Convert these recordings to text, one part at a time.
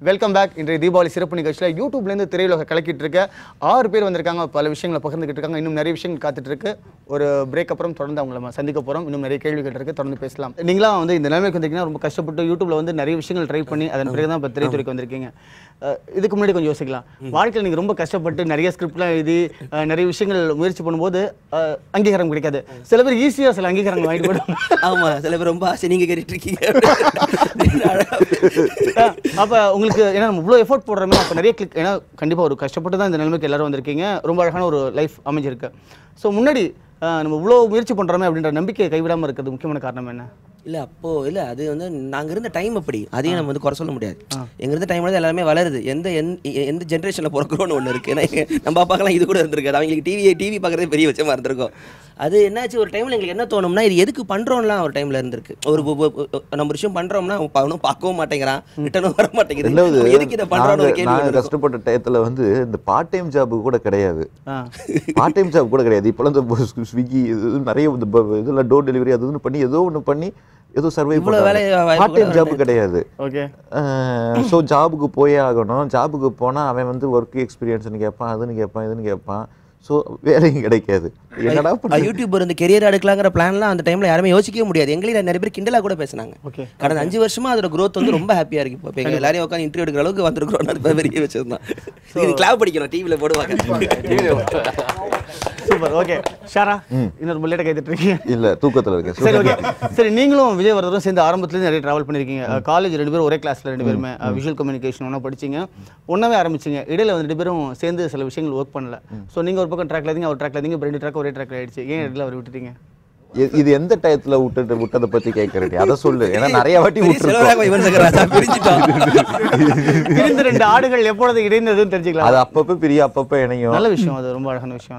Welcome back இன்றைய தீபாவளி சிறப்பு நிகழ்ச்சியில் யூடியூப்லேருந்து திரையுலக கலக்கிட்டு இருக்க ஆறு பேர் வந்திருக்காங்க பல விஷயங்களை பகிர்ந்துக்கிட்டு இருக்காங்க இன்னும் நிறைய விஷயங்கள் காத்துட்டு இருக்கு ஒரு பிரேக் அப்புறம் தொடர்ந்து அவங்கள நம்ம சந்திக்க போகிறோம் இன்னும் நிறைய கேள்விகள் இருக்கு தொடர்ந்து பேசலாம் நீங்களாம் வந்து இந்த நிலைமைக்கு வந்திருக்கீங்கன்னா ரொம்ப கஷ்டப்பட்டு யூடியூப்ல வந்து நிறைய விஷயங்கள் ட்ரை பண்ணி அதன் பிறகு தான் இப்போ திரைத்துறைக்கு வந்திருக்கீங்க அஹ் இதுக்கு முன்னாடி கொஞ்சம் யோசிக்கலாம் வாழ்க்கையில் நீங்கள் ரொம்ப கஷ்டப்பட்டு நிறைய ஸ்கிரிப்ட்லாம் எழுதி அஹ் நிறைய விஷயங்கள் முயற்சி பண்ணும்போது அஹ் அங்கீகாரம் கிடைக்காது சில பேர் ஈஸியாக சில அங்கீகாரங்கள் வாங்கிட்டு போயிடுவாங்க ஆமா சில பேர் ரொம்ப ஆசை நீங்க கேட்டுட்டு இருக்கீங்க அப்ப உங்களுக்கு ஏன்னா நம்ம இவ்வளோ எஃபோர்ட் போடுறோமே அப்போ நிறைய கிளிக் ஏன்னா கண்டிப்பா ஒரு கஷ்டப்பட்டு தான் இந்த நிலைமைக்கு எல்லாரும் வந்திருக்கீங்க ரொம்ப அழகான ஒரு லைஃப் அமைஞ்சிருக்கு ஸோ முன்னாடி அஹ், நம்ம இவ்வளோ முயற்சி பண்றோமே அப்படின்ற நம்பிக்கையை கைவிடாம இருக்கிறது முக்கியமான காரணம் என்ன இல்ல அப்போ இல்ல அது வந்து நாங்க இருந்த டைம் அப்படி அதையும் நம்ம வந்து குறை சொல்ல முடியாது எங்க இருந்த டைம்ல தான் எல்லாமே வளருது எந்த எந்த- எந்த ஜென்ரேஷன்ல பிறக்கிறோம்னு ஒண்ணு இருக்கு ஏன்னா எங்க- நம்ம அப்பாக்கெல்லாம் இது கூட இருந்திருக்காது அவங்களுக்கு டிவி டிவி பார்க்கறதே பெரிய விஷயமா இருந்திருக்கும் அது என்னாச்சு ஒரு டைம்ல எங்களுக்கு என்ன தோணும்னா இது எதுக்கு பண்றோம்லாம் ஒரு டைம்ல இருந்திருக்கு ஒரு ஒ- ஒ- ஒ- நம்ம ஒரு விஷயம் பண்றோம்னா அவன் அவனும் பார்க்கவும் மாட்டேங்கிறான் ரிட்டனும் வர மாட்டேங்குது ரெண்டாவது அவன் எதுக்கு இதை பண்றோம்னு ஒரு நாங்க- கேள்வி நாங்க ஒண்ணு இருக்கும். கஷ்டப்பட்ட டயத்துல வந்து இந்த பார்ட் டைம் ஜாப் கூட கிடையாது ஆ பார்ட் டைம் ஜாப் கூட கிடையாது இப்போலாம் இந்த ஸ்விக்கி இது இது நிறைய இந்த ப- இதெல்லாம் டோர் டெலிவரி அது இதுன்னு பண்ணி ஏதோ ஒன்று பண்ணி ஏதோ சர்வை இவ்வளவு வேலை வாய்ப்பு பார்ட் டைம் கூட ஜாப் கிடையாது ஓகே ஸோ ஜாபுக்கு போயே ஆகணும் ஜாபுக்கு போனால் அவன் வந்து ஒர்க் எக்ஸ்பீரியன்ஸ்னு கேட்பான் அதுன்னு கேட்பான் இதுன்னு கேட்பான் ஸோ வேலையும் கிடைக்காது என்னடா அஹ் பண்ண யூடியூபர் இந்த கெரியர் எடுக்கலாங்கிற பிளான்லாம் அந்த டைம்ல யாருமே யோசிக்கவே முடியாது எங்களையும் நிறைய பேர் கிண்டலா கூட பேசினாங்க ஓகே கடந்த அஞ்சு வருஷமா அதோட growth வந்து ரொம்ப ஹாப்பியா இருக்கு இப்போ எங்க எல்லாரையும் உட்காந்து இன்டர்வியூ எடுக்கிற அளவுக்கு வந்திருக்கிறோம் அது பெரிய விஷயம் தான் இது கிளாப் படிக்கணும் டிவில போடுவாங்க சூப்பர் ஓகே ஷாரா இன்னொரு முல்லேட்ட கைத்துட்டு இருக்கீங்க இல்லை தூக்கத்தில் இருக்கேன் சரி ஓகே சரி நீங்களும் விஜயவர்தனும் சேர்ந்து ஆரம்பத்துலேருந்து நிறைய ட்ராவல் பண்ணியிருக்கீங்க காலேஜ் ரெண்டு பேரும் ஒரே கிளாஸ்ல ரெண்டு பேருமே விஷுவல் கம்யூனிகேஷன் ஒன்றா படிச்சீங்க ஒன்றாவே ஆரம்பிச்சீங்க இடையில வந்து ரெண்டு பேரும் சேர்ந்து சில விஷயங்கள் ஒர்க் பண்ணல ஸோ நீங்கள் ஒரு பக்கம் ட்ராக்ல இருந்தீங்க அவர் ட்ராக்ல இருந்தீங்க இப்போ ரெண்டு ட்ராக் ஒரே ட்ராக்ல ஆயிடுச்சு ஏன் இடையில அவர் விட்டுட்டீங்க இ- இது எந்த டயத்துல விட்டுட்டு விட்டதை பத்தி கேட்கறடி அதை சொல்லு ஏன்னா நிறைய வாட்டி விட்டுருக்கோம் செலவராக இவன் சங்கராஜா பிரிஞ்சுட்டோம் பிரிந்த ரெண்டு ஆடுகள் எப்பொழுது இடைந்ததுன்னு தெரிஞ்சுக்கலாம் அது அப்பப்போ பிரிய அப்பப்போ இணையும் நல்ல விஷயம் அது ரொம்ப அழகான விஷயம்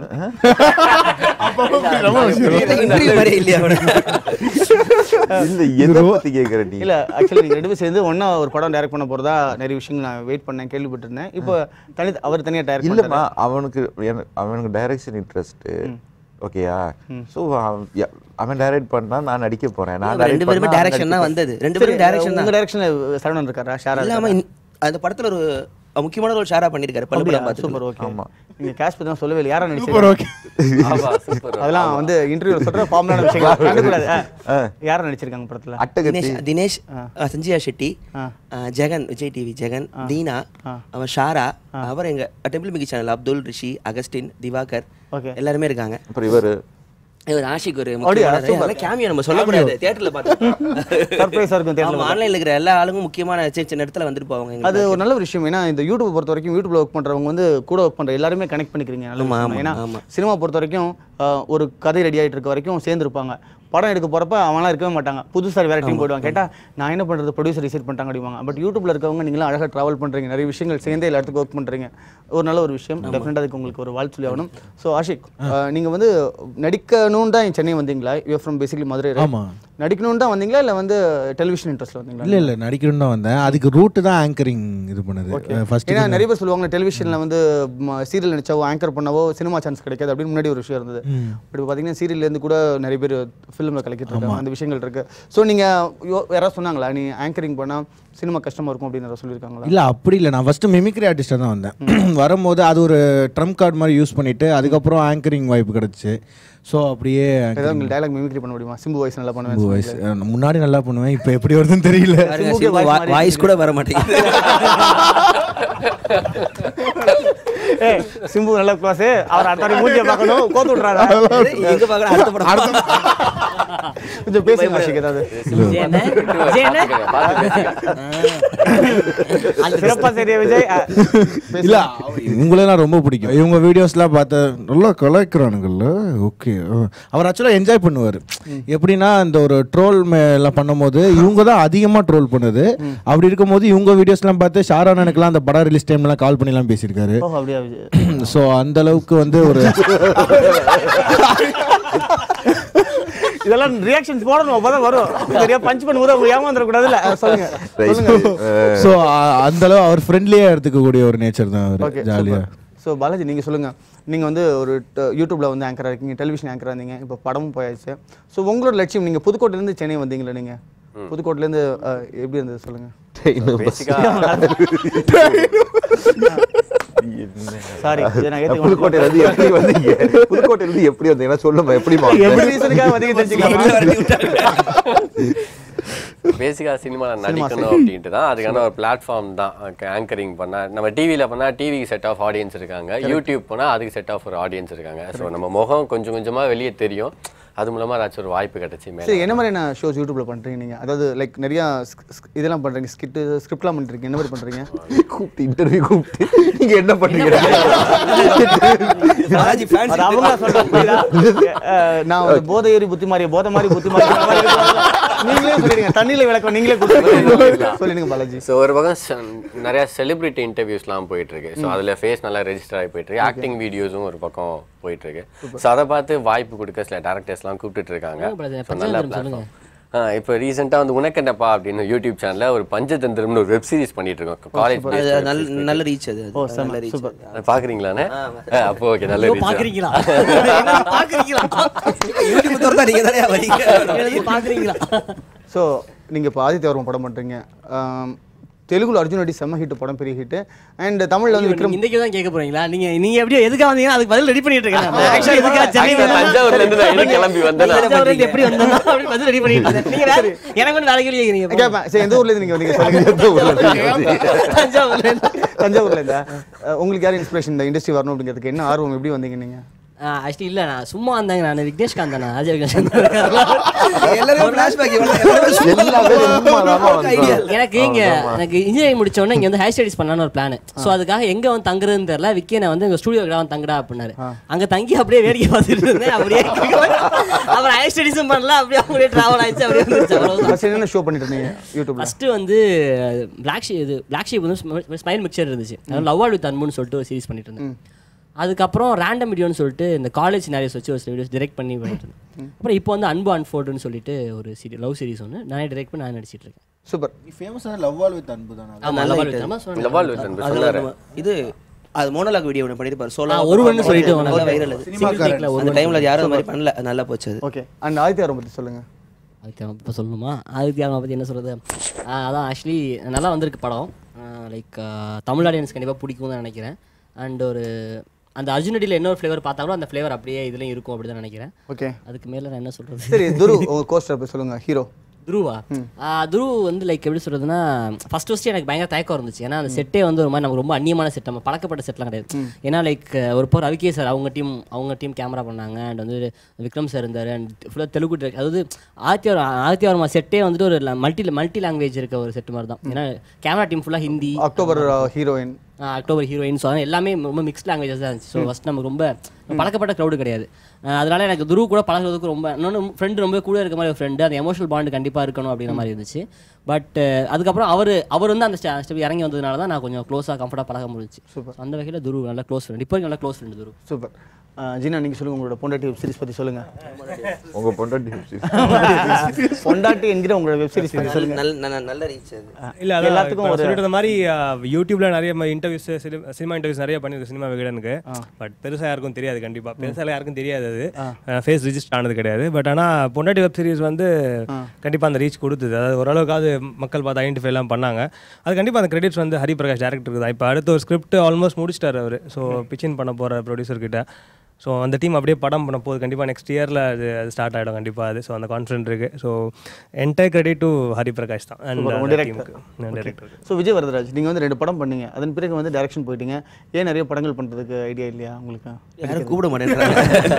இன்டர்வியூ மாதிரியே இல்லையா அவன இல்ல எதை பத்தி கேட்கறடி இல்ல ஆக்சுவலி நீங்க ரெண்டு பேரும் சேர்ந்து ஒண்ணா ஒரு படம் டைரக்ட் பண்ண போறதா நிறைய விஷயங்கள் நான் வெயிட் பண்ணேன் கேள்விப்பட்டிருந்தேன் இப்போ தனி அவர் தனியா டைரக்ட் இல்லம்மா அவனுக்கு எனக்கு- அவனுக்கு டைரக்ஷன் இன்ட்ரெஸ்ட் ஓகேயா ஸோ அவன் டைரக்ட் பண்ணா நான் நடிக்க போறேன் நான் ரெண்டு direct பேருமே பண்ணா அவன் டைரக்ஷன் தான் நடிக்க வந்தது ரெண்டு பேரும் டைரக்ஷன் உங்க தான் டைரக்ஷன்ல சரவணன் இருக்காரா ஷாரா இல்லாம இந்த- அந்த படத்துல ஒரு முக்கியமான ஒரு ஷேரா பண்ணிருக்காரு பல்லு படம் பார்த்துட்டு சூப்பர் ஓகே ஆமா. நீங்க கேஷ் பத்தி தான் சொல்லவே இல்லை யாரா நடிச்சிருக்காங்க அதெல்லாம் வந்து இன்டர்வியூ சொல்ற ஃபார்முலான விஷயங்கள் கண்டுக்கூடாது ஆ. யாரா நடிச்சிருக்காங்க படத்துல அட்டகத்தி தினேஷ் தினேஷ் அஹ், சஞ்சயா ஷெட்டி ஆ. அஹ், ஜெகன் விஜய் டிவி ஜெகன் தீனா அவன் ஷாரா அவர் எங்க டெம்பிள் மிகி channel Abdul Rishi Augustine Diwakar okay எல்லாருமே இருக்காங்க அப்புறம் இவரு இவர் ஆஷிக் ஒரு அப்படியா? முக்கியமான கேமியோ நம்ம சொல்லக்கூடாது தியேட்டர்ல பார்த்தோம் சர்ப்ரைஸா இருக்கும் தெரியல ஆமா ஆன்லைன்ல இருக்கிற எல்லா ஆளுங்களும் முக்கியமான சின்ன சின்ன இடத்துல வந்துட்டு போவாங்க எங்களுக்கு. அது ஒரு நல்ல ஒரு விஷயம் ஏன்னா இந்த யூடியூப் பொறுத்த வரைக்கும் யூடியூப்ல ஒர்க் பண்றவங்க வந்து கூட ஒர்க் பண்ற எல்லாருமே கனெக்ட் பண்ணிக்கிறீங்க நல்ல ஆமா, விஷயம். ஆமா, ஏன்னா ஆமா. சினிமா பொறுத்த வரைக்கும் ஆஹ், ஒரு கதை ரெடி ஆயிட்டு இருக்க வரைக்கும் சேர்ந்துருப்பாங்க படம் எடுக்க போறப்ப அவங்களாம் இருக்கவே மாட்டாங்க புதுசாக வேற டீம் போயிடுவாங்க கேட்டா நான் என்ன பண்றது ப்ரொடியூசர் ரிசீட் பண்ணிட்டாங்க அப்படிவாங்க பட் யூடியூப்ல இருக்கவங்க நீங்களும் அழகா டிராவல் பண்றீங்க நிறைய விஷயங்கள் சேர்ந்தே எல்லா இடத்துக்கும் ஒர்க் பண்றீங்க ஒரு நல்ல ஒரு விஷயம் டெஃபினட்டாக அதுக்கு உங்களுக்கு ஒரு வாழ்த்து சொல்லி ஆகணும் ஸோ ஆஷிக் ஆஹ், நீங்க வந்து நடிக்கணும்னு தான் சென்னை வந்தீங்களா you from basically Madurai right? ஆமா நடிக்கணும்னு தான் வந்தீங்களா இல்ல வந்து டெலிவிஷன் இன்ட்ரெஸ்ட்ல வந்தீங்களா இல்ல இல்ல நடிக்கணும்னு தான் வந்தேன் அதுக்கு ரூட்டு தான் ஆங்கரிங் இது பண்ணுது ஃபர்ஸ்ட் ஏன்னா நிறைய பேர் சொல்லுவாங்க டெலிவிஷன்ல வந்து சீரியல் நடிச்சாவோ ஆங்கர் பண்ணவோ சினிமா சான்ஸ் கிடைக்காது அப்படின்னு முன்னாடி ஒரு விஷயம் இருந்தது இப்போ பார்த்தீங்கன்னா சீரியல்ல இருந்து கூட நிறைய பேர் ஃபிலிமில் கலக்கிட்டு இருக்காங்க அந்த விஷயங்கள் இருக்கு ஸோ நீங்க யோ- யாராவது சொன்னாங்களா நீ ஆங்கரிங் பண்ணா சினிமா கஷ்டமா இருக்கும் அப்படின்னு யாராவது சொல்லியிருக்காங்களா இல்ல அப்படி இல்ல நான் ஃபர்ஸ்ட் மிமிக்ரி ஆர்டிஸ்டாக தான் வந்தேன் வரும்போது அது ஒரு ட்ரம்ப் கார்டு மாதிரி யூஸ் பண்ணிட்டு அதுக்கப்புறம் ஆங்கரிங் வாய்ப்பு கிடைச்சு ஸோ அப்படியே ஏதாவது உங்களுக்கு டைலாக் மிமிக்ரி பண்ண முடியுமா சிம்பு வாய்ஸ் நல்லா பண்ணுவேன் வாய்ஸ் முன்னாடி நல்லா பண்ணுவேன் இப்போ எப்படி வருதுன்னு தெரியல பாருங்க, சிம்புக்கு சிம்பு voice வா- மாதிரி வாய்ஸ் கூட வர மாட்டேங்குது ஏ சிம்பு நல்ல க்ளாஸ் அவர் அடுத்த வாட்டி மூஞ்சியை பார்க்கணும் கோத்து விட்றாரா எங்க பார்க்கணும் அடுத்த படம் கொஞ்சம் பேசுங்க ஆஷிக் ஏதாவது ஜெயனே, ஜெயனே. சிறப்பா சரியா விஜய் ஆ, இல்ல இவங்களெல்லாம் ரொம்ப பிடிக்கும் இவங்க வீடியோஸ்லாம் பார்த்து நல்லா கலாய்க்கிறானுங்கல்ல ஓகே அவர் ஆக்சுவலாக என்ஜாய் பண்ணுவார் எப்படின்னா இந்த ஒரு ட்ரோல் எல்லாம் பண்ணும்போது இவங்க தான் அதிகமாக ட்ரோல் பண்ணுது அப்படி இருக்கும்போது இவங்க வீடியோஸ்லாம் பார்த்து ஷாரானனுக்குலாம் அந்த படம் ரிலீஸ் டைம்லாம் கால் பண்ணிலாம் பேசியிருக்காரு ஓ அப்படியா விஜய் ஸோ அந்த அளவுக்கு வந்து ஒரு இதெல்லாம் ரியாக்ஷன்ஸ் போடணும் அப்பதான் வரும் சரியா பஞ்ச் பண்ணும்போது அவங்க ஏமாந்துடக்கூடாதுல்ல அஹ் சொல்லுங்க Right. சொல்லுங்க அஹ், ஸோ அந்த அளவு அவர் ஃப்ரெண்ட்லியாக எடுத்துக்கக்கூடிய ஒரு நேச்சர் தான் ஓகே அவர் ஜாலியாக ஸோ பாலாஜி நீங்கள் சொல்லுங்கள் நீங்கள் வந்து ஒரு ட- யூடியூப்ல வந்து ஆங்கராக இருக்கீங்க டெலிவிஷன் ஆங்கராக இருந்தீங்க இப்போ படமும் போயாச்சு ஸோ உங்களோட லட்சியம் நீங்கள் புதுக்கோட்டையிலேருந்து சென்னை வந்தீங்களா நீங்கள் புதுக்கோட்டையிலேருந்து எப்படி இருந்தது சொல்லுங்கள் ட்ரெயின் சாரி நான் ஏத்துக்க புதுக்கோட்டையில இருந்து எப்படி வந்தீங்க புதுக்கோட்டையில இருந்து எப்படி வந்தீங்கன்னா சொல்லுமா எப்படி எப்படி ரீசனுக்காக வந்தீங்க தெரிஞ்சுக்கலாம் பேசிக்காக சினிமாவில் நடிக்கணும் அப்படின்ட்டு தான் அதுக்கான ஒரு பிளாட்ஃபார்ம் தான் ஆங்கரிங் பண்ணால் நம்ம டிவியில் பண்ணால் டிவிக்கு செட் ஆஃப் ஆடியன்ஸ் இருக்காங்க யூடியூப் போனால் அதுக்கு செட் ஆஃப் ஒரு ஆடியன்ஸ் இருக்காங்க ஸோ நம்ம முகம் கொஞ்சம் கொஞ்சமாக வெளியே தெரியும் அது மூலமாக ஏதாச்சும் ஒரு வாய்ப்பு கிடச்சி மேலே சரி என்ன மாதிரியான ஷோஸ் யூடியூப்ல பண்றீங்க நீங்க அதாவது லைக் நிறைய sk- sk- இதெல்லாம் பண்றீங்க ஸ்கிட் ஸ்கிரிப்ட்லாம் பண்றீங்க என்ன மாதிரி பண்றீங்க கூப்பிட்டு இன்டர்வியூ கூப்பிட்டு நீங்க என்ன பண்றீங்க பாலாஜி fans அது அவங்க சொல்றாங்க புரியுதா? அஹ், நான் ஒரு போதை ஏறி புத்தி மாறிய போதை மாதிரி புத்தி மாறி இந்த மாதிரி இருக்கிறவங்க நீங்களே சொல்லிடுங்க தண்ணியில விளக்கம் நீங்களே கொடுத்து சொல்லிடுங்க பாலாஜி ஸோ ஒரு பக்கம் செ- நிறைய செலிபிரிட்டி இன்டர்வியூஸ்லாம் போயிட்டு இருக்கு ஸோ அதில் ஃபேஸ் நல்லா ரெஜிஸ்டர் ஆகி போயிட்டு இருக்கு ஆக்டிங் வீடியோஸும் ஒரு பக்கம் போயிட்டு இருக்கு ஸோ அதை பார்த்து வாய்ப்பு கொடுக்க சில டேரக்டர்ஸ்லாம் கூப்பிட்டுட்டு இருக்காங்க brother, ஸோ நல்ல பிளாட்ஃபார்ம் இப்போ ரீசெண்டாக வந்து உனக்கென்னப்பா அப்படின்னு யூடியூப் சேனலில் ஒரு பஞ்சதந்திரம்னு ஒரு வெப் சீரிஸ் பண்ணிட்டு இருக்கோம் காலேஜ் அது நல்ல நல்ல ரீச் அது ஓ அது நல்ல சூப்பர் ரீச் சூப்பர் பாக்குறீங்களாண்ணே அப்போ ஓகே நல்ல reach தான். பாக்குறீங்களா பாக்குறீங்களா யூடியூப் திறந்தா நீங்க தானே வரீங்க எழுதி பாக்குறீங்களா ஸோ நீங்கள் இப்போ ஆதித்ய வர்மன் படம் பண்ணுறீங்க தெலுங்குல அர்ஜுன் ரெட்டி செம்ம ஹிட் படம் பெரிய ஹிட் அண்ட் தமிழ்ல வந்து விக்ரம் இன்றைக்கு தான் கேட்க போறீங்களா நீங்க நீங்க எப்படியோ எதுக்காக வந்தீங்கன்னா அதுக்கு பதில் ரெடி பண்ணிட்டு இருக்கேன் ஆக்சுவலி எதுக்காக சென்னை Actually, தஞ்சாவூர்ல இருந்து நான் இன்னும் கிளம்பி வந்தேன் நான். தஞ்சாவூர்ல இருந்து எப்படி வந்தேன்னா அப்படி பதில் ரெடி பண்ணிட்டு இருக்கேன் நீங்க வேற எனக்கு வந்து வேலைக்கு கேக்குறீங்க இப்போ. கேட்பேன் சரி எந்த ஊர்ல இருந்து நீங்க வந்தீங்க சொல்லுங்க எந்த ஊர்ல இருந்து தஞ்சாவூர்ல இருந்து தஞ்சாவூர்ல இருந்தா அஹ் உங்களுக்கு யார் இன்ஸ்பிரேஷன் இந்த இண்டஸ்ட்ரி வரணும் அப்படிங்கிறதுக்கு என்ன ஆர்வம் எப்படி வந்தீங்க நீங்க ஆக்சுவலி இல்ல நான் சும்மா வந்தாங்க நான் விக்னேஷ்காந்த் தான் அஜய் விக்னேஷ் எல்லாரும் flashback இவ்வளவு- எல்லாமே சும்மாதாம்மா idea. வந்தோம். எனக்கு இங்க எனக்கு இன்ஜினியரிங் முடிச்ச உடனே இங்க வந்து ஹையர் ஸ்டடிஸ் பண்ணலாம்னு ஒரு பிளான் ஸோ அதுக்காக எங்க வந்து தங்குறதுன்னு தெரியல விக்கேனை வந்து எங்க ஸ்டுடியோ வந்து தங்குடா அப்படின்னாரு அங்க தங்கி அப்படியே வேடிக்கை பார்த்துட்டு இருந்தேன் அப்படியே அப்புறம் ஹையர் ஸ்டடிஸும் பண்ணல அப்படியே அப்படியே டிராவல் ஆயிடுச்சு அப்படியே வந்துருச்சு அவ்வளவுதான் ஃபர்ஸ்ட் என்ன ஷோ பண்ணிட்டு இருந்தீங்க யூடியூப்ல ஃபர்ஸ்ட் வந்து பிளாக் ஷீப் இது பிளாக் ஷீப் வந்து ஸ்மைல் மிக்சர் இருந்துச்சு அது லவ் ஆல் வித் அன்புன்னு சொல்லிட்டு ஒரு சீரிஸ் பண்ணிட்டு இருந்தேன் அதுக்கப்புறம் ரேண்டம் வீடியோன்னு சொல்லிட்டு இந்த காலேஜ் நிறைய வச்சு ஒரு வீடியோஸ் டிரெக்ட் பண்ணி பண்ணிட்டு இருந்தேன் அப்புறம் இப்போ வந்து அன்பு அன்ஃபோர்டுன்னு சொல்லிட்டு ஒரு சீரி லவ் சீரிஸ் ஒன்று நானே டிரெக்ட் பண்ணி நான் நடிச்சிட்டு இருக்கேன் சூப்பர் ஃபேமஸான லவ் ஆல் வித் அன்பு தானே ஆமா நல்ல லவ் ஆல் hit. வித் அன்பு சொன்னேன். இந்த வால் வித் அன்பு அது சொன்னாரு நம்ம- இது அது மோனோலாக் வீடியோ ஒன்று பண்ணிருப்பாரு ஆ, சோலோ ஒருவன்னு சொல்லிட்டு நல்ல ஒண்ணு. வைரல் அது Single take ல அந்த ஒருவன் டைம்ல அது யாரும் அது மாதிரி பண்ணல அது நல்லா போச்சு அது ஓகே அண்ட் ஆதித்ய வர்மன் பத்தி சொல்லுங்க ஆதித்யா இப்போ சொல்லணுமா ஆதித்யா பற்றி என்ன சொல்கிறது அதான் ஆக்சுவலி நல்லா வந்திருக்கு படம் லைக் தமிழ் ஆடியன்ஸ் கண்டிப்பாக பிடிக்கும் தான் நினைக்கிறேன் அண்ட் ஒரு அந்த அர்ஜுனடியில் என்ன ஒரு ஃப்ளேவர் பார்த்தாலும் அந்த ஃப்ளேவர் அப்படியே இதுலேயும் இருக்கும் அப்படி தான் நினைக்கிறேன் ஓகே அதுக்கு மேலே நான் என்ன சொல்கிறது சரி துரு உங்க கோஸ்டர் போய் சொல்லுங்க ஹீரோ துருவா ஆ, துரு வந்து லைக் எப்படி சொல்றதுன்னா ஃபர்ஸ்ட் ஃபர்ஸ்ட் எனக்கு பயங்கர தயக்கம் இருந்துச்சு ஏன்னா அந்த செட்டே வந்து ஒரு மாதிரி நமக்கு ரொம்ப அந்நியமான செட் நம்ம பழக்கப்பட்ட செட்லாம் கிடையாது ஏன்னா லைக் ஒரு போர் ரவிகே சார் அவங்க டீம் அவங்க டீம் கேமரா பண்ணாங்க அண்ட் வந்து விக்ரம் சார் இருந்தார் அண்ட் ஃபுல்லாக தெலுங்கு direct- அதாவது ஆதித்யா ஆதித்யா செட்டே வந்துட்டு ஒரு மல்டி மல்டி லாங்குவேஜ் இருக்க ஒரு செட் மாதிரி தான் ஏன்னா கேமரா டீம் ஃபுல்லாக ஹிந்தி அக்டோபர் ஹீரோயின் ஆஹ் அக்டோபர் ஹீரோயின்ஸ் அதெல்லாம் எல்லாமே ரொம்ப மிக்ஸ்ட் லாங்குவேஜஸ் தான் இருந்துச்சு ஸோ ஃபஸ்ட் நமக்கு ரொம்ப பழக்கப்பட்ட க்ரௌடு கிடையாது ஆஹ் அதனால எனக்கு துரு கூட பழகுறதுக்கு ரொம்ப இன்னொன்று ஃப்ரெண்டு ரொம்ப கூட இருக்க மாதிரி ஒரு ஃப்ரெண்டு அந்த எமோஷனல் பாண்ட் கண்டிப்பாக இருக்கணும் அப்படிங்கிற மாதிரி இருந்துச்சு பட் அதுக்கப்புறம் அவர் அவர் வந்து அந்த ஸ்டெப் இறங்கி வந்ததுனால தான் நான் கொஞ்சம் க்ளோஸாக கம்ஃபர்ட்டாக பழக முடிஞ்சுச்சு சூப்பர் அந்த வகையில் துரு நல்ல க்ளோஸ் ஃப்ரெண்ட் இப்போ நல்ல க்ளோஸ் ஃப்ரெண்டு துரு சூப்பர் ஜீனா நீங்க சொல்லுங்க உங்களோட பொண்டாட்டி வெப் சீரிஸ் பத்தி சொல்லுங்க உங்க பொண்டாட்டி பொண்டாட்டி என்கிற உங்களோட வெப் சீரிஸ் பத்தி சொல்லுங்க நல்ல நல்ல- நல்ல ரீச் அது இல்ல அதான் எல்லாத்துக்கும் இப்ப ஒரு- சொல்லிட்டு இருந்த மாதிரி அஹ், யூடியூப்ல நிறைய இன்டர்வியூஸ் சினிமா இன்டர்வியூஸ் நிறைய பண்ணிருக்கு சினிமா விகடனுக்கு பட் பெருசா யாருக்கும் தெரியாது கண்டிப்பா பெருசா யாருக்கும் தெரியாது அது ஃபேஸ் ரிஜிஸ்டர் ஆனது கிடையாது பட் ஆனா பொண்டாட்டி வெப் சீரிஸ் வந்து கண்டிப்பா அந்த ரீச் கொடுத்தது அதாவது ஓரளவுக்காவது மக்கள் பார்த்து ஐடென்டிஃபை எல்லாம் பண்ணாங்க அது கண்டிப்பா அந்த கிரெடிட்ஸ் வந்து ஹரி பிரகாஷ் டேரக்டருக்கு தான் இப்போ அடுத்த ஒரு ஸ்கிரிப்ட் ஆல்மோஸ்ட் முடிச்சிட்டாரு அவர் ஸோ பிச்சின் பண்ண போற ப்ரொடியூசர் கிட்ட ஸோ அந்த டீம் அப்படியே படம் பண்ண போகுது கண்டிப்பாக நெக்ஸ்ட் இயரில் அது அது ஸ்டார்ட் ஆகிடும் கண்டிப்பாக அது ஸோ அந்த கான்ஃபிடென்ட் இருக்குது so entire credit to Hari Prakash தான் உங்க அண்ட் director. டீமுக்கு டேரக்டர் ஸோ விஜய் வரதராஜ் நீங்க வந்து ரெண்டு படம் பண்ணீங்க அதன் பிறகு வந்து டைரக்ஷன் போயிட்டீங்க ஏன் நிறைய படங்கள் பண்றதுக்கு ஐடியா இல்லையா உங்களுக்கு யாரும் கூப்பிட மாட்டேன்றாங்க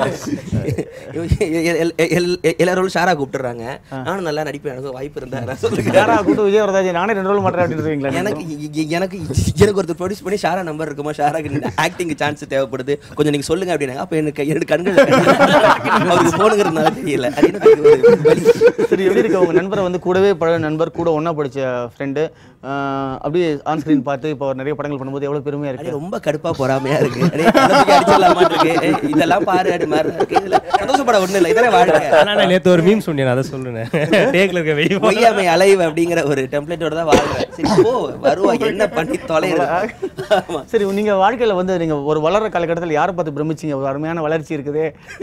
எல்- எல்- எல்- எல்லாரும் ஷாரா கூப்பிட்டுறாங்க நானும் நல்லா நடிப்பேன் எனக்கு வாய்ப்பு இருந்தா நான் சொல்லுங்க யாரா கூட்டு விஜய் வரதராஜ் நானே ரெண்டு ரோல் மாட்டேன் அப்படின்னு இருக்கீங்களா எனக்கு இ- இ- எனக்கு எனக்கு ஒருத்தர் ப்ரொடியூஸ் பண்ணி ஷாரா நம்பர் இருக்குமா ஷாராக்கு ஆக்டிங் சான்ஸ் தேவைப்படுது கொஞ்சம் நீங்க சொல்லுங்க அப்படின்னாங்க அப்போ எனக்கு என்னோட கண்கள் அவருக்கு போனுங்கிறதுனால தெரியல அது எனக்கு ஒரு வலி. சரி எப்படி இருக்கு உங்க நண்பரை வந்து கூடவே பழக நண்பர் கூட ஒண்ணா படிச்ச ஃப்ரெண்டு அப்படியே ஆன் ஸ்க்ரீன் பார்த்து இப்போ அவர் நிறைய படங்கள் பண்ணும்போது எவ்வளவு பெருமையா அப்படியே இருக்கு ரொம்ப கடுப்பா பொறாமையா இருக்கு அப்படியே தளபதிக்கு அடிச்சிடலாமா இருக்கு ஏய், இதெல்லாம் பாரு அப்படி மாதிரி இருக்கு இதுல சந்தோஷப்பட ஒண்ணு இல்லை இதெல்லாம் வாழ்க்கை ஆனால் நான் நேற்று ஒரு மீம் சொன்னேன் அதை சொல்லுனேன் டேக்கில் இருக்க வெயில் பொய்யாமை அலைவ் அப்படிங்கிற ஒரு டெம்ப்ளேட்டோட தான் வாழ்றேன் சரி போ வருவா என்ன பண்ணி தொலைகிறது ஆமா சரி நீங்க வாழ்க்கையில வந்து நீங்க ஒரு வளர்ற காலகட்டத்தில் யாரை பார்த்து பிரமிச்சீங்க உதாரணத்துக்கு அருமையான வளர்ச்சி இருக்குது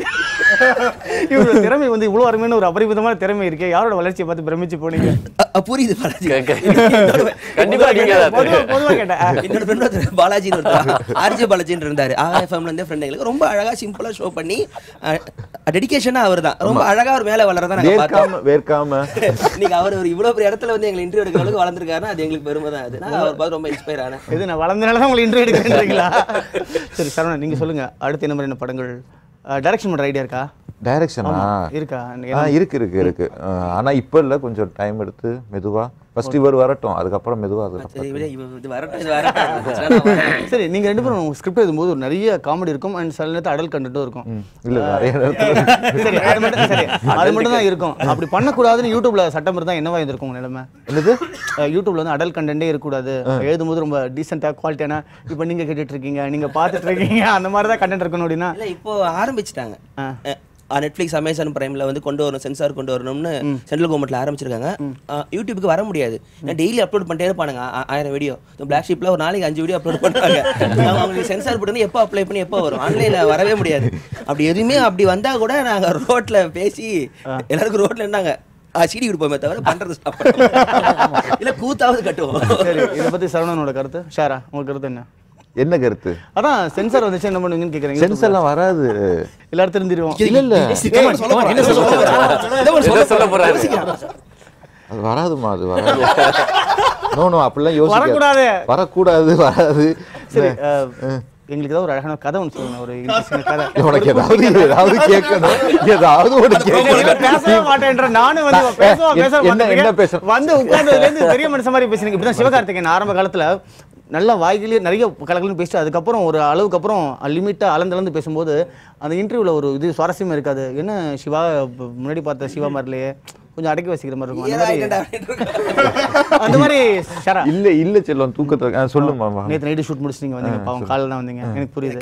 இவரோட திறமை வந்து இவ்வளோ அருமையான ஒரு அபரிமிதமான திறமை இருக்கே யாரோட வளர்ச்சியை பார்த்து பிரமிச்சு போனீங்க அ- அ, புரியுது பாலாஜி கண்டிப்பா நீங்க தான் அது. பொதுவா- பொதுவா கேட்டேன் ஆ. என்னோட ஃப்ரெண்ட் ஒருத்தர் பாலாஜின்னு ஒருத்தர் ஆர்ஜே பாலாஜின்னு இருந்தாரு ஆஎஃப்எம்ல இருந்தே ஃப்ரெண்ட் எங்களுக்கு ரொம்ப அழகா சிம்பிளா ஷோ பண்ணி டெடிகேஷனா அவர் தான் ரொம்ப அழகா அவர் மேல வளரதான் நாங்க பார்த்தோம் வேர்க்காம வேர்க்காம இன்னைக்கு அவர் ஒரு இவ்வளவு பெரிய இடத்துல வந்து எங்களை இன்டர்வியூ எடுக்கிற அளவுக்கு வளர்ந்துருக்காருன்னா அது எங்களுக்கு பெருமை தான் அது நான் அவர் பார்த்து ரொம்ப இன்ஸ்பயர் ஆனேன் இது நான் வளர்ந்தனால தான் உங்களை இன்டர்வியூ எடுக்கிறீங்களா சரி சரவணன் நீங்க சொல்லுங்க அடுத்து என்ன மாதிரியான படங்கள் டைரக்ஷன் பண்ணுற ஐடியா இருக்கா டைரக்ஷனா இருக்கா ஆ இருக்கு இருக்கு இருக்கு அஹ், ஆனா இப்ப இல்ல கொஞ்சம் டைம் எடுத்து மெதுவா ஃபர்ஸ்ட் இவர் வரட்டும் அதுக்கப்புறம் மெதுவா அது சரி விட இவ- இது வரட்டும் இது வரட்டும் சரி நீங்க ரெண்டு பேரும் ஸ்கிரிப்ட் எழுதும்போது ஒரு நிறைய காமெடி இருக்கும் அண்ட் சில நேரத்தில் அடல் கண்டென்ட்டும் இருக்கும் இல்ல நிறைய நேரத்துல சரி அது மட்டும் சரி அது மட்டும் தான் இருக்கும் அப்படி பண்ணக்கூடாதுன்னு யூடியூப்ல சட்டம் இருந்தால் என்னவா இருந்திருக்கும் உங்க நிலைமை என்னது அஹ் யூடியூப்ல வந்து அடல் கண்டென்ட்டே இருக்கக்கூடாது எழுதும்போது ரொம்ப டீசெண்டாக குவாலிட்டியான இப்போ நீங்க கேட்டுட்டு இருக்கீங்க நீங்க பார்த்துட்டு இருக்கீங்க அந்த மாதிரி தான் கண்டென்ட் இருக்கணும் அப்படின்னா இல்ல இப்போ ஆரம்பிச்சிட்டாங்க நெட்ஃப்ளிக்ஸ் அமேசான் பிரைம்ல வந்து கொண்டு வரணும் சென்சார் கொண்டு வரணும்னு சென்ட்ரல் கவர்மெண்ட்ல ஆரம்பிச்சிருக்காங்க அஹ், யூடியூபுக்கு வர முடியாது டெய்லி அப்லோட் பண்ணிட்டே இருப்பானுங்க ஆ- ஆயிரம் வீடியோ பிளாக் ஷீப்ல ஒரு நாளைக்கு அஞ்சு வீடியோ அப்லோட் பண்றாங்க அவங்க- அவங்களுக்கு சென்சார் போட்டு எப்போ அப்ளை பண்ணி எப்போ வரும் ஆன்லைன்ல வரவே முடியாது அப்படி எதுவுமே அப்படி வந்தா கூட நாங்க ரோட்ல பேசி எல்லாருக்கும் ரோட்ல இருந்தாங்க சீடி கொடுப்போமே தவிர பண்றது ஸ்டாப் இல்ல கூத்தாவது கட்டுவோம் சரி இதை பத்தி சரவணனோட கருத்து ஷாரா உங்க கருத்து என்ன என்ன கருத்து அதான் சென்சார் வந்துச்சு என்ன பண்ணுவீங்கன்னு கேட்குறீங்க சென்ஸ் எல்லாம் வராது எல்லாரும் தெரிஞ்சிருவோம் இல்ல இல்ல என்ன சொல்ல சொல்ல போறாரு அது வராதுமா அது வராது நோ நோ அப்படிலாம் யோசிக்க வரக்கூடாது. வரக்கூடாது வராது சரி அஹ், எங்களுக்கு ஏதாவது ஒரு அழகான கதை ஒன்று சொல்லுங்க ஒரு இன்ட்ரெஸ்டிங் கதை உனக்கு ஏதாவது ஏதாவது கேட்கணும் ஏதாவது ஒரு நீங்க கேட்கணும் பேசவே மாட்டேன்ற நானும் வந்து இவன் பேசவா என்ன- பேச என்ன- என்ன பேசணும்? வந்து உட்கார்ந்ததுல இருந்து பெரிய மனுஷன் மாதிரி பேசுறீங்க இப்படிதான் சிவகார்த்திகேயன் ஆரம்ப காலத்துல நல்ல வாய்கிலேயே நிறைய கலகலன்னு பேசிட்டு அதுக்கப்புறம் ஒரு அளவுக்கு அப்புறம் லிமிட்டா அளந்து பேசும்போது அந்த இன்டர்வியூல ஒரு இது சுவாரஸ்யமா இருக்காது என்ன சிவா இப்ப முன்னாடி பார்த்த சிவா மாதிரிலையே கொஞ்சம் அடக்கி வச்சுக்கிற மாதிரி இருக்கும் அந்த மாதிரி அந்த மாதிரி ஷரா இல்ல இல்ல செல்லம் தூக்கத்துல ஆ, சொல்லுமா வா. நேத்து நைட்டு ஷூட் முடிச்சிட்டீங்க வந்தீங்க பாவம் காலைல தான் வந்தீங்க எனக்கு புரியுது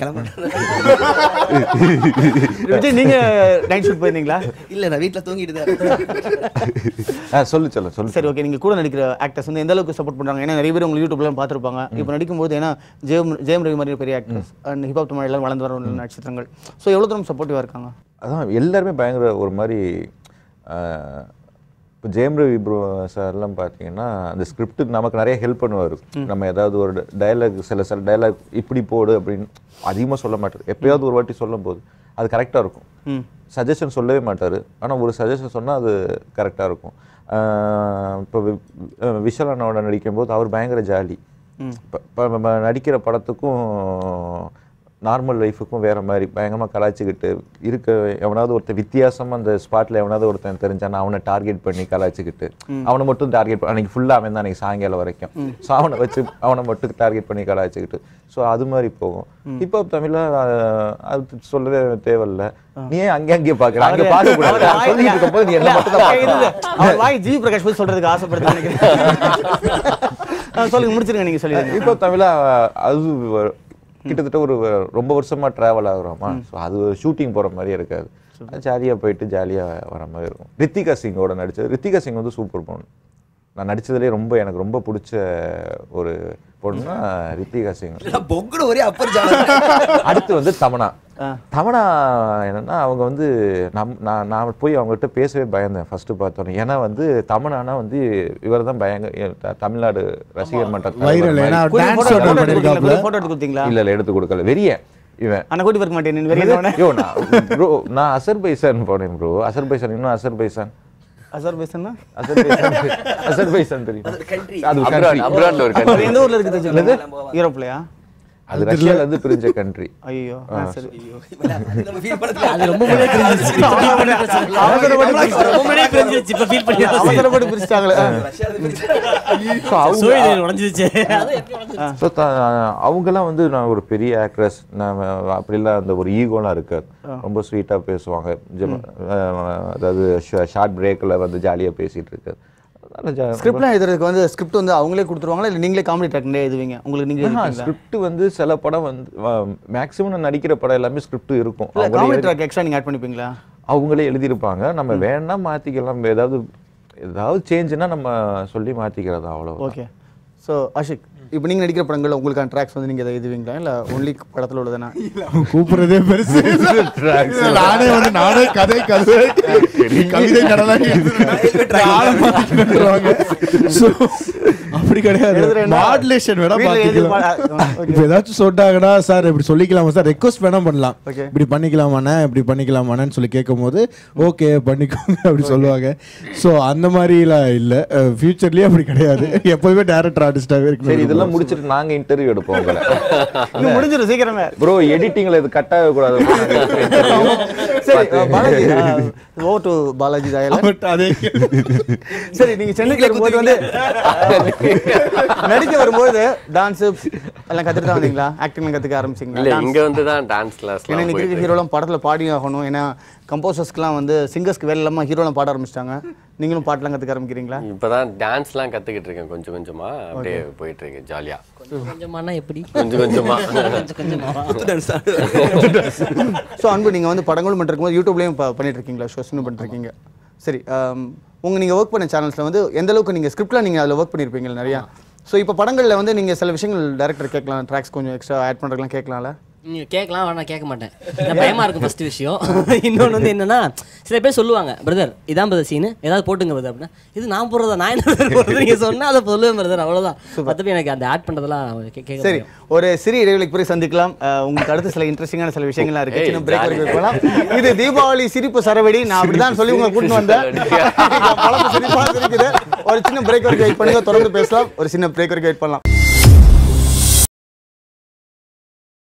விஜய் நீங்க நைட் ஷூட் போயிருந்தீங்களா இல்ல நான் வீட்ல தூங்கிட்டு தான் இருக்கேன். ஆ, சொல்லு செல்லம் சொல்லு சரி ஓகே நீங்க கூட நடிக்கிற ஆக்டர்ஸ் வந்து எந்த அளவுக்கு சப்போர்ட் பண்றாங்க ஏன்னா நிறைய பேர் உங்களுக்கு யூடியூப்லாம் பார்த்துருப்பாங்க இப்போ நடிக்கும்போது ஏன்னா ஜெயம் ஜெயம் ரவி மாதிரி பெரிய ஆக்டர்ஸ் அண்ட் ஹிப்ஹாப் தமிழ் எல்லாம் வளர்ந்து வர ஒரு நட்சத்திரங்கள் ஸோ எவ்வளோ தூரம் சப்போர்ட்டிவாக இருக்காங்க அதான் எல்லாருமே பயங்கர ஒரு மாதிரி இப்போ ஜெயம் ரவி ப்ரோ சார்லாம் பார்த்தீங்கன்னா அந்த ஸ்கிரிப்ட் நமக்கு நிறைய ஹெல்ப் பண்ணுவார் நம்ம ஏதாவது ஒரு டயலாக் சில சில டயலாக் இப்படி போடு அப்படின்னு அதிகமாக சொல்ல மாட்டார் எப்பயாவது ஒரு வாட்டி சொல்லும் போது அது கரெக்டாக இருக்கும் சஜஷன் சொல்லவே மாட்டார் ஆனால் ஒரு சஜஷன் சொன்னால் அது கரெக்டாக இருக்கும் இப்போ விஷால் அண்ணாவோட நடிக்கும்போது அவர் பயங்கர ஜாலி இப்போ நம்ம நடிக்கிற படத்துக்கும் நார்மல் லைஃபுக்கும் வேற மாதிரி பயங்கரமாக கலாய்ச்சிக்கிட்டு இருக்க எவனாவது ஒருத்தன் வித்தியாசமா அந்த ஸ்பாட்ல எவனாவது ஒருத்தன் தெரிஞ்சானா அவனை டார்கெட் பண்ணி கலாய்ச்சிக்கிட்டு அவனை மட்டும் டார்கெட் பண்ணி அன்னைக்கு ஃபுல்லாக அவன் தான் அன்னைக்கு சாயங்காலம் வரைக்கும் ஸோ அவனை வச்சு அவனை மட்டும் டார்கெட் பண்ணி கலாய்ச்சிக்கிட்டு ஸோ அது மாதிரி போகும் இப்போ தமிழ்ல அஹ், அது சொல்லவே தேவையில்ல நீ ஏன் அங்கே அங்கேயே பார்க்குற அங்கே பார்க்க கூடாது நான் சொல்லிட்டு இருக்கும்போது நீ என்ன மட்டும் தான் பார்க்கணும். அவர் வாய் ஜி பிரகாஷ் போய் சொல்றதுக்கு ஆசைப்படுது நினைக்கிறேன் சொல்லுங்க முடிச்சிருங்க நீங்க சொல்லிடுங்க இப்போ தமிழா அது வ- கிட்டத்தட்ட ஒரு வ- ரொம்ப வருஷமா டிராவல் ஆகுறோமா ஸோ அது ஷூட்டிங் போற மாதிரி இருக்காது ஜாலியா போயிட்டு ஜாலியா வர மாதிரி இருக்கும் ரித்திகா சிங்கோட நடிச்சது ரித்திகா சிங் வந்து சூப்பர் பொண்ணு நான் நடிச்சதுலேயே ரொம்ப எனக்கு ரொம்ப பிடிச்ச ஒரு பொண்ணுனா ரித்திகா சிங் இல்ல, பொங்குன ஒரே அப்பர் ஜாலம் அடுத்து வந்து தமனா தமனா என்னன்னா அவங்க வந்து நம் நான் நான் போய் அவங்ககிட்ட பேசவே பயந்தேன் ஃபர்ஸ்ட் பார்த்தோன்னே ஏன்னா வந்து தமனானா வந்து இவர் தான் பயங்க த- தமிழ்நாடு ரசிகர் மன்ற தலைவர் வைரல் மாதிரி. ஏன்னா போட்டோ டான்ஸ் எடுத்து பண்ணிருக்காப்ல போட்டோ எடுத்து கொடுத்தீங்களா இல்ல இல்ல எடுத்து கொடுக்கல வெறிய இவன் அண்ணா கூட்டி பார்க்க மாட்டேன் நீ வெறிய யோ நான் ப்ரோ நான் அசர்பைசான் போனேன் ப்ரோ அசர்பைசான் இன்னும் அசர்பைசான் அசார் பேசுனா அசர்பைசான் அசர்பைசான் தெரியும் country. அது ஒரு அப்ராட் country. அப்ராட்ல ஒரு அது கண்ட்ரி எந்த ஊர்ல இருக்குது தெரிஞ்சுக்கலாமா? யூரோப்லயா அது ரஷ்யால இருந்து பிரிஞ்ச கண்ட்ரி ஐயோ சரி அது நம்ம feel பண்ணதுல அது ரொம்ப முன்னாடியே தெரிஞ்சிருச்சு ரொம்ப முன்னாடியே தெரிஞ்சிருச்சு இப்ப ஃபீல் பண்ணி அவசரப்பட்டு பிரிச்சிட்டாங்களே ஸோ அவங்க சூரியன் உடஞ்சிருச்சு அதான் எப்படி உடைஞ்சிருச்சு? ஸோ அவங்கெல்லாம் வந்து நான் ஒரு பெரிய ஆக்ட்ரஸ் நான் அப்படிலாம் அந்த ஒரு ஈகோலாம் இருக்காது ரொம்ப ஸ்வீட்டாக பேசுவாங்க ஜெம- அஹ் அதாவது ஷார்ட் பிரேக்கில் வந்து ஜாலியாக பேசிகிட்டு இருக்காது அதனால ஜா- ஸ்கிரிப்ட்லாம் எழுதுறதுக்கு வந்து ஸ்கிரிப்ட் வந்து அவங்களே கொடுத்துருவாங்களா இல்லை நீங்களே காமெடி ட்ராக் எழுதுவீங்க உங்களுக்கு நீங்க எழுதுவீங்களா ஸ்கிரிப்ட் வந்து சில படம் வந்து மேக்ஸிமம் நான் நடிக்கிற படம் எல்லாமே ஸ்கிரிப்ட் இருக்கும் இல்லை அவங்களே காமெடி எழுதி- ட்ராக் எக்ஸ்ட்ரா நீங்க ஆட் பண்ணிப்பீங்களா அவங்களே எழுதியிருப்பாங்க நம்ம வேணா மாற்றிக்கலாம் ஏதாவது ஏதாவது சேஞ்சுனா நம்ம சொல்லி மாற்றிக்கிறது அவ்வளோ ஓகே ஸோ அஷிக் இப்போ நீங்கள் நடிக்கிற படங்கள் உங்களுக்கான ட்ராக்ஸ் வந்து நீங்கள் எதை எழுதுவீங்களா இல்லை ஒன்லி படத்தில் உள்ளதானா அவன் கூப்பிடுறதே பெருசு நானே வந்து நானே கதை கதை கவிதை கடலாம் அப்படி கிடையாது எழுதுறேன்னா மாடுலேஷன் வேணா வீட்ல எழுதி பாத்துக்கலாம் பா- okay. இப்போ ஏதாச்சும் சொன்னாங்கன்னா சார் இப்படி சொல்லிக்கலாமா சார் ரெக்வஸ்ட் வேணா பண்ணலாம் Okay. இப்படி பண்ணிக்கலாமாண்ணே இப்படி பண்ணிக்கலாமான்னு சொல்லி கேட்கும்போது ஓகே பண்ணிக்கோங்க அப்படி சொல்லுவாங்க ஸோ அந்த மாதிரிலாம் இல்லை ஃபியூச்சர்லேயே அப்படி கிடையாது எப்போதுமே டேரக்டர் ஆர்டிஸ்டாகவே சரி இருக்கு இதெல்லாம் முடிச்சிட்டு நாங்க இன்டர்வியூ எடுப்போம் உங்களை இன்னும் முடிஞ்சிடும் சீக்கிரமே ப்ரோ எடிட்டிங்ல இது கட் ஆகக்கூடாது சரி அஹ், பாலாஜி ஓ டு பாலாஜி தாயல அதே சரி நீங்க சென்னைக்கு வரும்போது வந்து நடிக்க வரும்போது டான்ஸ் எல்லாம் கத்துட்டு தான் வந்தீங்களா ஆக்டிங் கத்துக்க ஆரம்பிச்சீங்களா இல்ல Dance? இங்க வந்து தான் டான்ஸ் கிளாஸ் ஏன்னா இன்னைக்கு இருக்கிற ஹீரோலாம் படத்துல பாடி ஆகணும் ஏன்னா கம்போசர்ஸ்க்குலாம் வந்து சிங்கர்ஸ்க்கு வேலை இல்லாமல் ஹீரோலாம் பாட ஆரம்பிச்சிட்டாங்க நீங்களும் பாட்டெல்லாம் கத்துக்க ஆரம்பிக்கிறீங்களா இப்பதான் டான்ஸ்லாம் கத்துக்கிட்டு இருக்கேன் கொஞ்சம் கொஞ்சமா அப்படியே போயிட்டு இருக்கு ஜாலியா கொஞ்சம் கொஞ்சமானா எப்படி கொஞ்சம் கொஞ்சமா கொஞ்சம் கொஞ்சமா ஸோ அன்பு நீங்கள் வந்து படங்களும் பண்ணிருக்கும்போது யூடியூப்லேயும் ப- பண்ணிட்டு இருக்கீங்களா ஷோஸ்னு பண்ணிருக்கீங்க சரி ஆம், உங்க நீங்கள் ஒர்க் பண்ண சேனல்ஸில் வந்து எந்த அளவுக்கு நீங்கள் ஸ்கிரிப்டில் நீங்கள் அதில் ஒர்க் பண்ணியிருப்பீங்க நிறையா ஸோ இப்போ படங்களில் வந்து நீங்கள் சில விஷயங்கள் டேரக்டர் கேட்கலாம் ட்ராக்ஸ் கொஞ்சம் எக்ஸ்ட்ரா ஆட் பண்ணுறதுலாம் கேட்கலாம்ல நீங்க கேட்கலாம் வேணா கேட்க மாட்டேன் எனக்கு பயமா இருக்கும் ஃபர்ஸ்ட் விஷயம் இன்னொன்று வந்து என்னன்னா சில பேர் சொல்லுவாங்க பிரதர் இதான் பிரதர் சீனு ஏதாவது போட்டுங்க பிரதர் அப்படின்னா இது நான் போடுறதா நான் என்ன brother போடுறது நீங்க சொன்னா அதை சொல்லுவேன் பிரதர் அவ்வளவுதான் மற்றபடி எனக்கு அந்த ஆட் பண்றதெல்லாம் கே- கேட்க சரி ஒரு சிறிய இடைவெளிக்கு பிறகு சந்திக்கலாம் அஹ், உங்களுக்கு அடுத்து சில இன்ட்ரெஸ்டிங்கான சில விஷயங்கள்லாம் இருக்கு ஏய், சின்ன பிரேக் jolly. வரைக்கும் போகலாம் இது தீபாவளி சிரிப்பு சரவெடி நான் அப்படிதான் சொல்லி உங்களை கூட்டிட்டு வந்தேன் பழப்பு சிரிப்பா இருக்குது ஒரு சின்ன பிரேக் வரைக்கும் வெயிட் பண்ணுங்க தொடர்ந்து பேசலாம் ஒரு சின்ன பிரேக் வரைக்கும் வெயிட் பண்ணலாம்